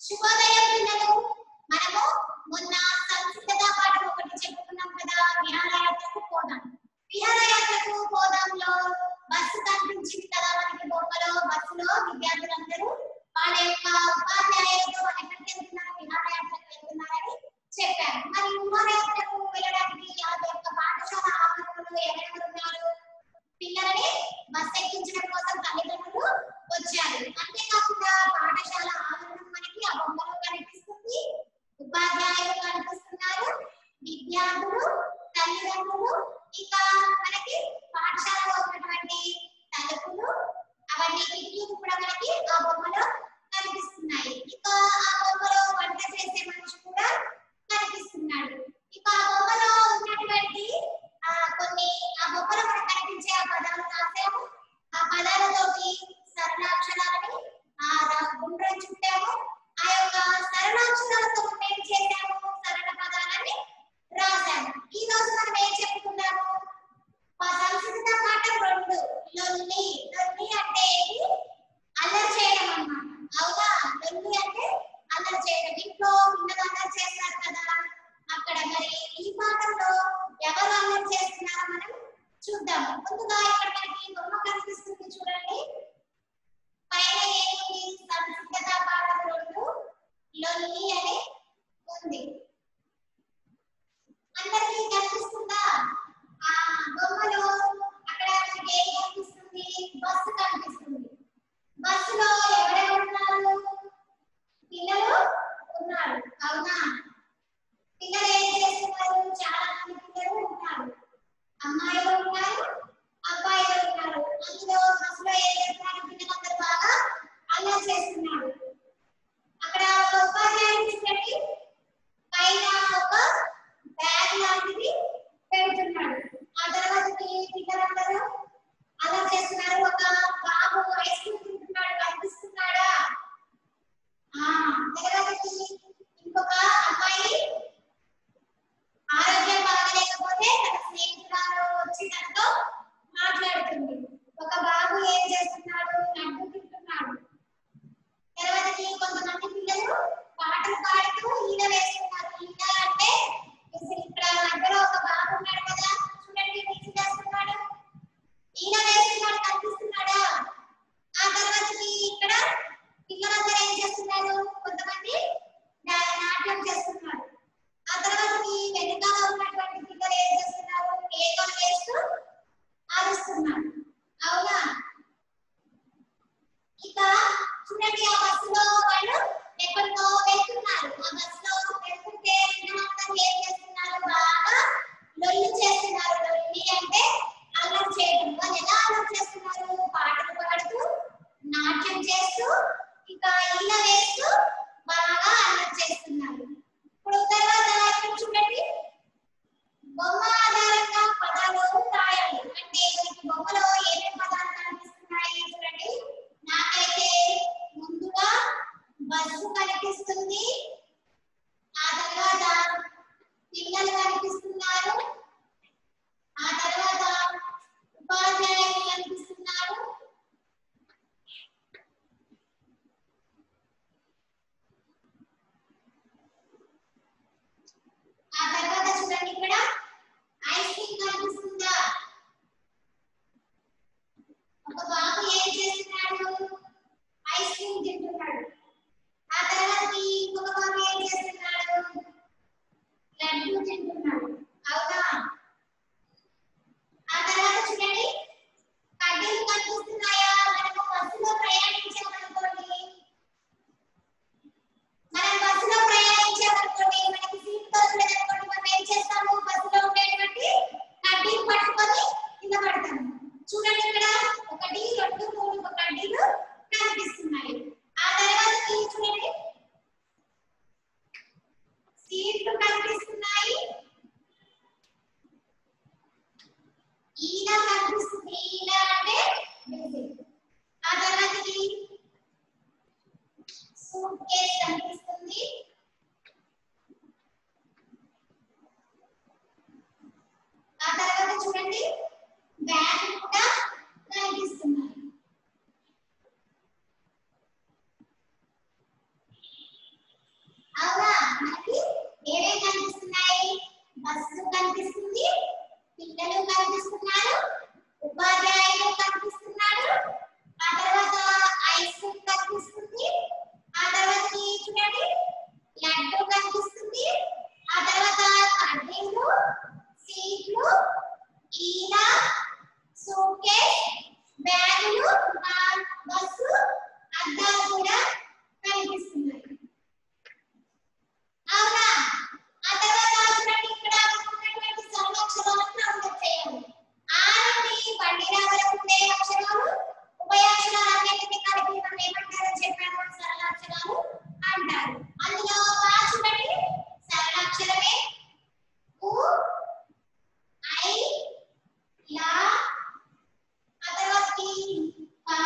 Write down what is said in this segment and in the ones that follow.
శుభోదయం పిల్లలు మనము మొన్న సంసిద్ధత పాఠం ఒకటి చెప్పుకున్నాం కదా విహారయాత్రకు పోదాం విహారయాత్రకు పోదాంలో బస్సు కనిపించింది కదా మనకి బొమ్మలో బస్సులో విద్యార్థులందరూ వాళ్ళ యొక్క ఉపాధ్యాయులతో ఎక్కడికి వెళ్తున్నారు విహారయాత్రకు వెళ్తున్నారని చెప్పారు మరి విహారయాత్రకు వెళ్ళడానికి ఆ యొక్క పాఠశాల ఆవరణలో ఎవరెవరు ఉన్నారు పిల్లలని బస్ ఎక్కించడం కోసం తల్లిదండ్రులు వచ్చారు అంతేకాకుండా పాఠశాల ఆవరణం మనకి ఆ బొమ్మలో కనిపిస్తుంది ఉపాధ్యాయులు కనిపిస్తున్నారు విద్యార్థులు తల్లిదండ్రులు ఇక మనకి పాఠశాలలో ఉన్నటువంటి తలుపులు అవన్నీ కిటికీలు కూడా మనకి ఆ బొమ్మలో కనిపిస్తున్నాయి ఇక ఆ బొమ్మలో వంట చేసే మనిషి కూడా కనిపిస్తున్నాడు ఇక ఆ బొమ్మలో ఉన్నటువంటి ఆ కొన్ని ఆ బొమ్మలో మనకు కనిపించే ఆ పదాలు రాసాము ఆ పదాలతోటి సరళాక్షరాలని ఆ ర- గుండ్రం చుట్టాము ఆ యొక్క సరళాక్షరాలతో మనం ఏం చేసాము సరళ పదాలని రాసాము ఈ రోజు మనం ఏం చెప్పుకున్నాము మా సంస్కృత పాఠం రెండు లొల్లి లొల్లి అంటే ఏంటి అల్లరి చేయడం అన్నమాట అవునా లొల్లి అంటే అల్లరి చేయడం ఇంట్లో పిల్లలు అల్లరి చేస్తారు కదా అక్కడ మరి ఈ పాఠంలో ఎవరు అల్లరి చేస్తున్నారో మనం చూద్దాం ముందుగా ఇక్కడ మనకి బొమ్మ కనిపిస్తుంది చూడండి పైన ఏముంది సంస్కృత పాఠం రెండు లొల్లి అని ఉంది అందరికీ కనిపిస్తుందా ఆ బొమ్మలో అక్కడ మనకి ఏం కనిపిస్తుంది బస్సు కనిపిస్తుంది బస్సులో ఎవరెవరు ఉన్నారు పిల్లలు ఉన్నారు అవునా పిల్లలు ఏం చేస్తున్నారు చాలా మంది పిల్లలు ఉన్నారు అమ్మాయిలు ఉన్నారు అబ్బాయిలు ఉన్నారు అందులో బస్సులో ఏం చేస్తున్నారు పిల్లలందరూ బాగా అల్లరి చేస్తున్నారు అక్కడ ఒక ఉపాధ్యాయుడు చూడండి పైన ఒక బ్యాగ్ లాంటిది పెడుతున్నాడు ఆ తర్వాత పిల్లలందరూ అలా చేస్తున్నారు ఒక బాబు ఐస్ క్రీమ్ తింటున్నాడు కనిపిస్తున్నాడా ఆ తర్వాత ఇంకొక అమ్మాయి ఆరోగ్యం బాగలేకపోతే తన స్నేహితురాలు వచ్చి తనతో మాట్లాడుతుంది ఒక బాబు ఏం చేస్తున్నాడు లడ్డు తింటున్నాడు తర్వాత కొంతమంది పిల్లలు పాటలు పాడుతూ ఈల వేస్తున్నారు ఈల అంటే అసలు ఇక్కడ మధ్యలో ఒక బాబు ఉన్నాడు కదా చూడండి ఈల వేస్తున్నాడు ఈల వేస్తున్నాడు కనిపిస్తున్నాడా ఆ తర్వాత ఇక్కడ పిల్లలందరూ ఏం చేస్తున్నారు కొంతమంది నా- నాట్యం చేస్తున్నారు ఆ తర్వాత వెనకాల ఉన్నటువంటి పిల్లలు ఏం చేస్తున్నారు కేకలు వేస్తూ ఆరుస్తున్నారు అవునా ఇక చూడండి ఆ బస్సులో వాళ్ళు ఎక్కడికో వెళ్తున్నారు ఆ బస్సులో వెళ్తుంటే పిల్లలందరూ ఏం చేస్తున్నారు బాగా లొల్లి చేస్తున్నారు లొల్లి అంటే అల్లరి చేయడం వాళ్ళు ఎలా అల్లరి చేస్తున్నారు పాటలు పాడుతూ నాట్యం చేస్తూ ఇక ఈల వేస్తూ బాగా అల్లరి చేస్తున్నారు ఇప్పుడు తర్వాత ఇక్కడ చూడండి బొమ్మ ఆధారంగా పదాలు రాయాలి అంటే మనకి బొమ్మలో ఏమేమి పదాలు కనిపిస్తున్నాయి చూడండి నాకైతే ముందుగా బస్సు కనిపిస్తుంది ఆ తర్వాత పిల్లలు కనిపిస్తున్నారు ఆ తర్వాత ఉపాధ్యాయులు కనిపిస్తున్నారు ఆ తర్వాత చూడండి ఇక్కడ ఐస్ క్రీమ్ కనిపిస్తుందా ఒక బాబు ఏం చేస్తున్నాడు ఐస్ క్రీమ్ తింటున్నాడు ఆ తర్వాత ఇంకొక బాబు ఏం చేస్తున్నాడు లడ్డు తింటున్నాడు అవునా ఆ తర్వాత చూడండి కడ్డీలు కనిపిస్తున్నాయా మనము బస్సులో ప్రయాణించామనుకోండి మనం బస్సులో ప్రయాణించామనుకోండి మనకి సీట్ బస్సు లేదనుకోండి మనం ఏం చేస్తాము బస్సులో ఉండేటువంటి కడ్డీలు పట్టుకొని కింద పడతాము చూడండి ఇక్కడ ఒకటి రెండు మూడు కడ్డీలు కనిపిస్తున్నాయి ఆ తర్వాత ఈ చూడండి సీట్లు కనిపిస్తున్నాయి ఈల కనిపిస్తుంది ఈల అంటే basic. ఆ తర్వాత సూట్ కేస్ కనిపిస్తుంది ఆ తర్వాత చూడండి బ్యాగ్ కూడా కనిపిస్తున్నాయి కనిపిస్తున్నాయి అవునా ఆ తర్వాత చూడండి ఇక్కడ ఉన్నటువంటి సర్వాక్షరాలను రౌండప్ చేయాలి ఆ నుండి బండిరా వరకు ఉండే అక్షరాలు ఉభయాక్షరాలన్నింటినీ కలిపి మనం ఏమంటారో చెప్పాము సరళాక్షరాలు అంటారు అందులో ఆ చూడండి సరళాక్షరమే ఉ ఐ లా ఆ తర్వాత ఈ ప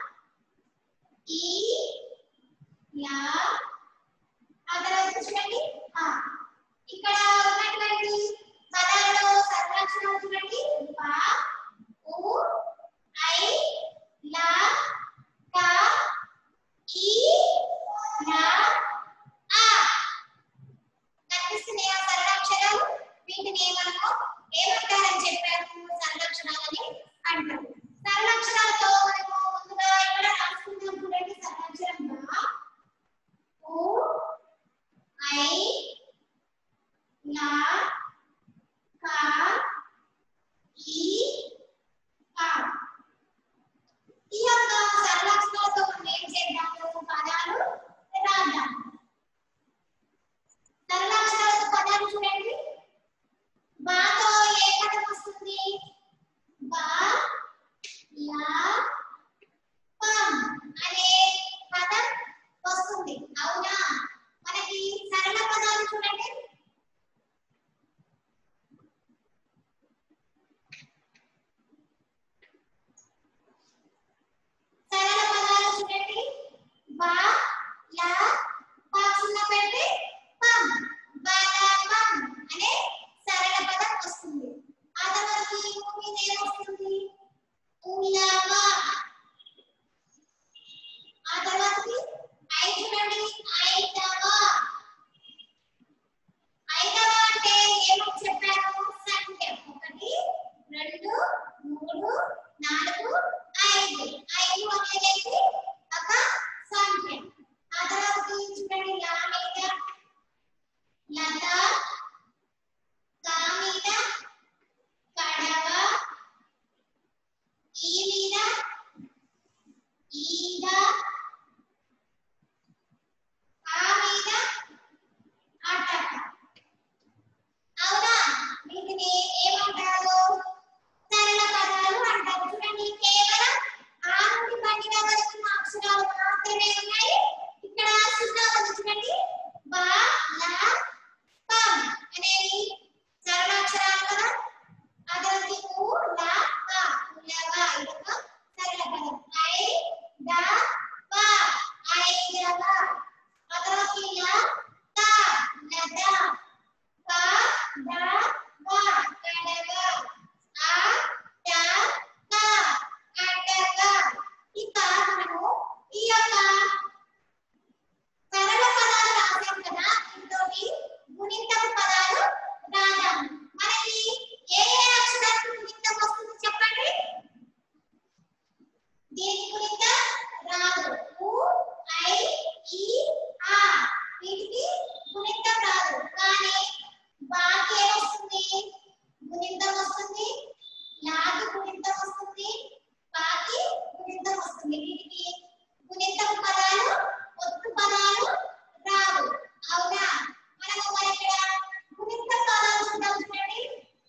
ఈ లా ఆ తర్వాత చూడండి ఆ ఇక్కడ ఉన్నటువంటి పదాలలో సర్వాక్షరాలు చూడండి ప ఉ ఐ లా క ఈ లా ఆ కనిపిస్తున్నాయా సరళాక్షరాలు వీటిని మనము ఏమంటారని చెప్పాము సరళాక్షరాలని అంటారు సరళాక్షరాలతో మనము ముందుగా ఇక్కడ రాసుకుందాం చూడండి సరళాక్షరం బా ఉ ఐ లా క ఈ ఆ ఈ యొక్క సరళాక్షరాలతో మనం ఏం చేద్దాము పదాలు రాద్దాం సరళాక్షరాలతో పదాలు చూడండి బాతో ఏ పదం వస్తుంది బా లా పం అనే పదం వస్తుంది అవునా మనకి సరళ పదాలు చూడండి సరళ పదాలు చూడండి బా లా పా చిన్న పెట్టి పం బలపం అనే సరళ పదం వస్తుంది ఆ తర్వాత ఈ భూమి ఏమొస్తుంది ఉలవ ఆ తర్వాత ఐ చూడండి ఐదవ ఐదవ అంటే ఏమో చెప్పాను సంఖ్య ఒకటి రెండు మూడు నాలుగు ఐదు ఐదు అనేది ఒక సంఖ్య ఆ తర్వాత చూడండి లా మీద లత కా మీద కడవ ఈ మీద ఈగ ఆ మీద అటక అవునా వీటిని ఏమంటారు సరళ పదాలు అంటారు చూడండి కేవలం ఆ నుండి పండిన వరకు ఉన్న అక్షరాలు మాత్రమే ఉన్నాయి ఇక్కడ సున్నా ఉంది చూడండి బా లా పం అనేవి సరళాక్షరాలు కదా అదొకటి ఊ లా ప ఉలవ ఇదొక సరళ పదం ఐ ద ప ఐదవ అదొకటి ల త లత ప ద వ కడవ ఆ ట క అటక ఇక మనము ఈ యొక్క సరళ పదాలు రాసాం కదా ఇంతోటి గుణింతపు పదాలు రాద్దాం మనకి ఏ ఏ అక్షరానికి గుణింతం వస్తుంది చెప్పండి దీనికి గుణింతం రాదు ఉ ఐ ఈ ఆ వీటికి గుణింతం రాదు కానీ బాకి ఏమొస్తుంది గుణింతం వస్తుంది లాకి గుణింతం వస్తుంది బాకి గుణింతం వస్తుంది వీటికి గుణింతం పదాలు ఒత్తు పదాలు రావు అవునా మనము మరి ఇక్కడ గుణింతం పదాలు చూద్దాం చూడండి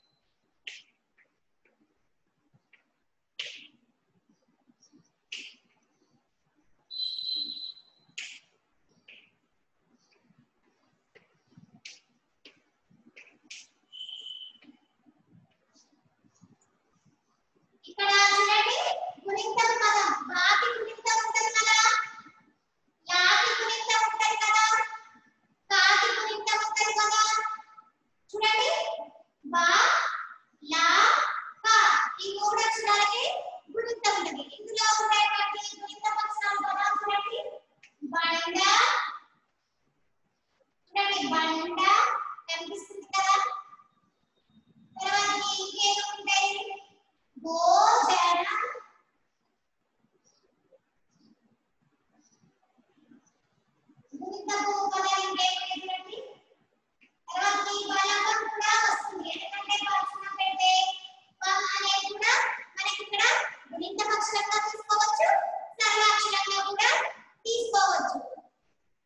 ఇక్కడ చూడండి గుణింతం పదం బాకి గుణింతం ఉంటుంది కదా యాకి గుణింతం ఉంటుంది కదా కాకి గుణింతం ఉంటుంది కదా చూడండి బా లా కా ఈ మూడు అక్షరాలకి గుణింతం ఉంటుంది ఇందులో ఉండేటువంటి గుణింతం అక్షరాలు పదాలు చూడండి బండ చూడండి బండ కనిపిస్తుంది కదా తర్వాత ఇంకేమి ఉంటాయి భోజనం గుణితపు పదాలు ఇంకేమి చూడండి తర్వాత ఈ బలపం కూడా వస్తుంది ఎందుకంటే పక్షున పెడితే పం అనేది కూడా మనకి ఇక్కడ గుణిత పక్షులంగా తీసుకోవచ్చు సర్వాక్షరంగా కూడా తీసుకోవచ్చు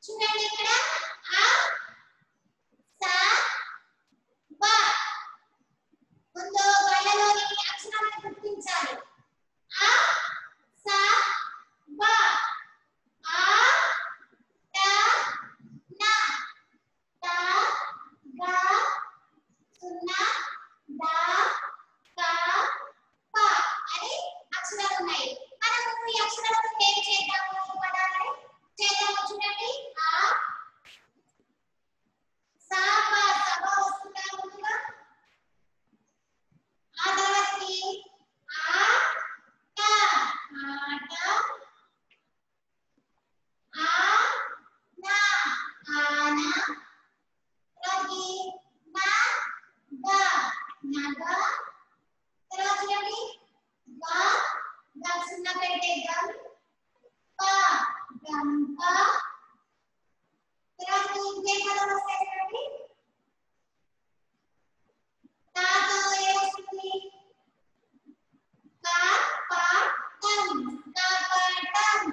చూడండి ఇక్కడ ఆ సా బా ముందు గళ్ళలోని అక్షరాలను గుర్తించాలి ఆ సా బా ఆ ట నా ట గా సున్నా దా కా ప అని అక్షరాలు ఉన్నాయి మనము ఈ అక్షరాలను ఏం చేద్దాము ఈ పదాలని చేద్దాము చూడండి ఆ సా ప సభ వస్తుందా ముందుగా ఆ తర్వాతకి ఆ ట ఆట ఆ నా ఆన తర్వాతకి నా గా నగ తర్వాత చూడండి గా గా సున్నా పెడితే గం ప గంప తర్వాత ఇంకేం పదం వస్తాయి చూడండి తాతో ఏమొస్తుంది కా ప టం కా ప టం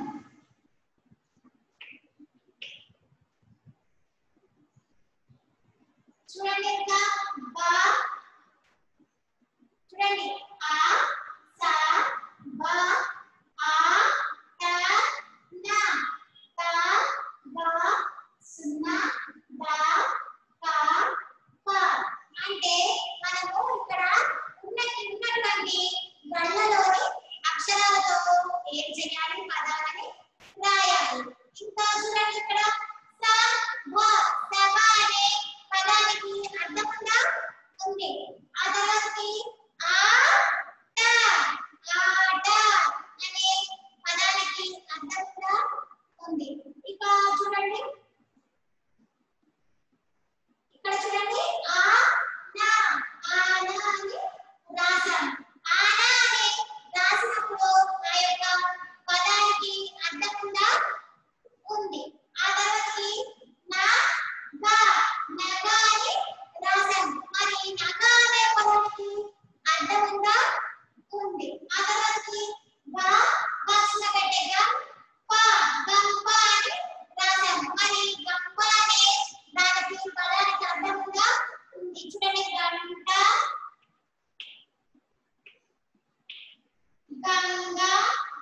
చూడండి ఇంకా బా చూడండి ఆ సా బా ఆ ట నా తా గా సున్నా దా కా ప అంటే మనము ఇక్కడ ఉన్న ఉన్నటువంటి గళ్ళలోని అక్షరాలతో ఏం చేయాలి పదాలని రాయాలి ఇంకా చూడండి ఇక్కడ స బ సభ అనే పదానికి అర్థం ఉందా ఉంది ఆ తర్వాతకి ఆ ట ఆట అనే పదానికి అర్థం కూడా ఉంది ఇక చూడండి ఇక్కడ చూడండి ఆ నా ఆన అని రాసాం ఆన అని రాసినప్పుడు ఆ యొక్క పదానికి అర్థం ఉందా ఉంది ఆ తర్వాతకి నా గా నగ అని రాసాం మరి నగ అనే పదానికి అర్థం ఉందా ఉంది ఆ తర్వాతకి గా భాషణ పెట్టేగా ప గంప అని రాసాం మరి గంప అనే దానికి పదానికి అర్థం ఉందా ఉంది చూడండి గంట గంగా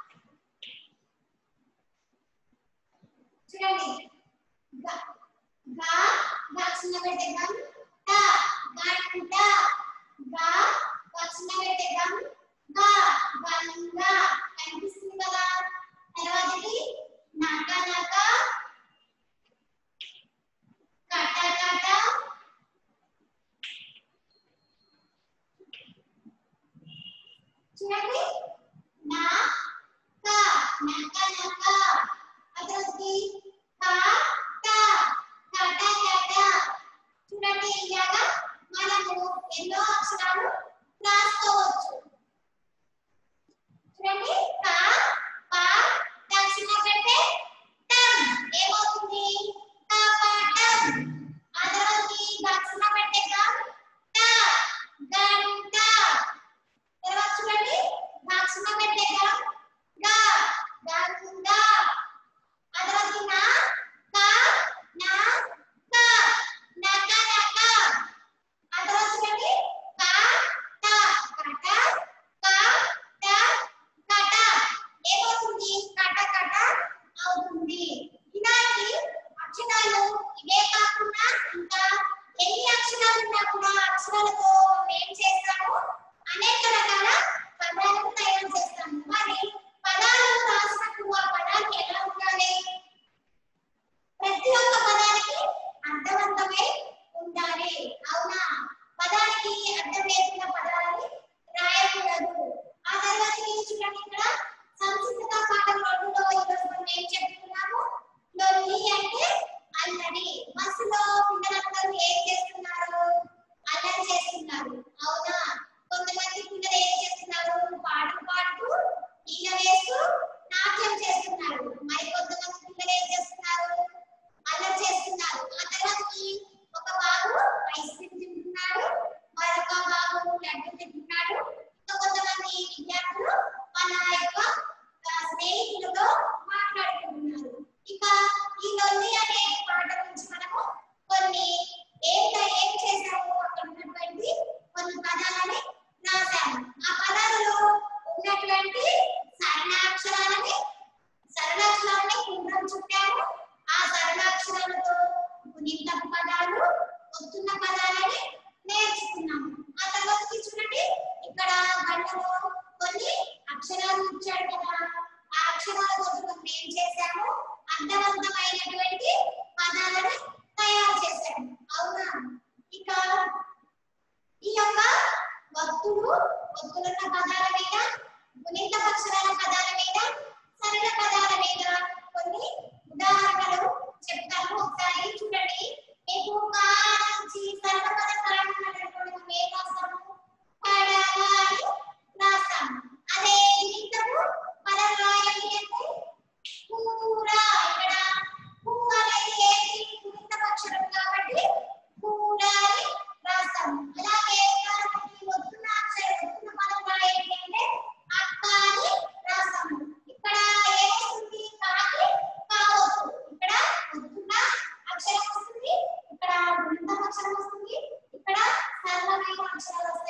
చూడండి గ గా దక్షిణ పెట్టే గం ట గంట గా దక్షిణ పెట్టే గం గా గంగా కనిపిస్తుంది కదా తర్వాతకి నక నక కట కట చూడండి నా క నక నక అదొకటి క ట కట కట చూడండి ఇలాగా మనము ఎన్నో అక్షరాలు రాసుకోవచ్చు చూడండి క ప దక్షిణ పెట్టే టం ఏమవుతుంది క ప టం ఆ తర్వాతకి దక్షిణ పెట్టే గం ట గంట తర్వాత చూడండి దక్షిణ పెట్టే గం గ గంగా ఆ తర్వాతకి నా క నా క నక నక ఆ తర్వాత చూడండి క ట కట క ట కట ఏమవుతుంది కట కట అవుతుంది ఇలాంటి అక్షరాలు ఇవే కాకుండా ఇంకా ఎన్ని అక్షరాలు ఉన్నా కూడా అక్షరాలతో ఏం చేస్తాము అనేక రకాల పదాలను తయారు చేస్తాము మరి పదాలు రాసినప్పుడు ఆ పదాలు ఎలా ఉండాలి ప్రతి ఒక్క పదానికి అర్థవంతమై ఉండాలి అవునా పదానికి అర్థం లేకుండా పదాలని రాయకూడదు ఆ తర్వాత చూడండి ఇక్కడ సంస్కృత పాఠం రెండులో ఈరోజు మనం ఏం చెప్పుకున్నాము లొల్లి అంటే అల్లరి బస్సులో పిల్లలందరూ ఏం చేస్తున్నారు అల్లరి చేస్తున్నారు అవునా కొంతమంది పిల్లలు ఏం చేస్తున్నారు పాటలు పాడుతూ ఈల వేస్తూ నాట్యం చేస్తున్నారు మరి కొంతమంది పిల్లలు ఏం చేస్తున్నారు అల్లరి చేస్తున్నారు ఆ గుణింతపు పదాలు వస్తున్న పదాలని నేర్చుకున్నాము ఆ తర్వాత చూడండి ఇక్కడ గంటలో కొన్ని అక్షరాలు ఇచ్చాడు కదా ఆ అక్షరాల కోసం మనం ఏం చేశాము అర్థవంతమైనటువంటి పదాలను తయారు చేశాము అవునా ఇక ఈ యొక్క వస్తువు వస్తువులున్న పదాల మీద గుణిత అక్షరాల పదాల మీద సరళ పదాల మీద కొన్ని ఉదాహరణలు చెప్తాను ఒకసారి చూడండి మీకు కా నుంచి సరళ పదం రానున్నటువంటి మనం ఏం రాస్తాము పడవ అని రాస్తాము అదే గుణితము పదం రాయాలి అంటే కూర ఇక్కడ కూ అనేది ఏంటి గుణిత అక్షరం కాబట్టి కూర అని రాస్తాము అలాగే మనకి వస్తున్న అక్షరం వస్తున్న పదం రాయాలి అంటే అక్క అని రాస్తాము ఇక్కడ ఏమొస్తుంది కాకి కావచ్చు ఇక్కడ వస్తున్న అక్షరం వస్తుంది ఇక్కడ గుణిత అక్షరం వస్తుంది ఇక్కడ సరళమైన అక్షరాలు వస్తాయి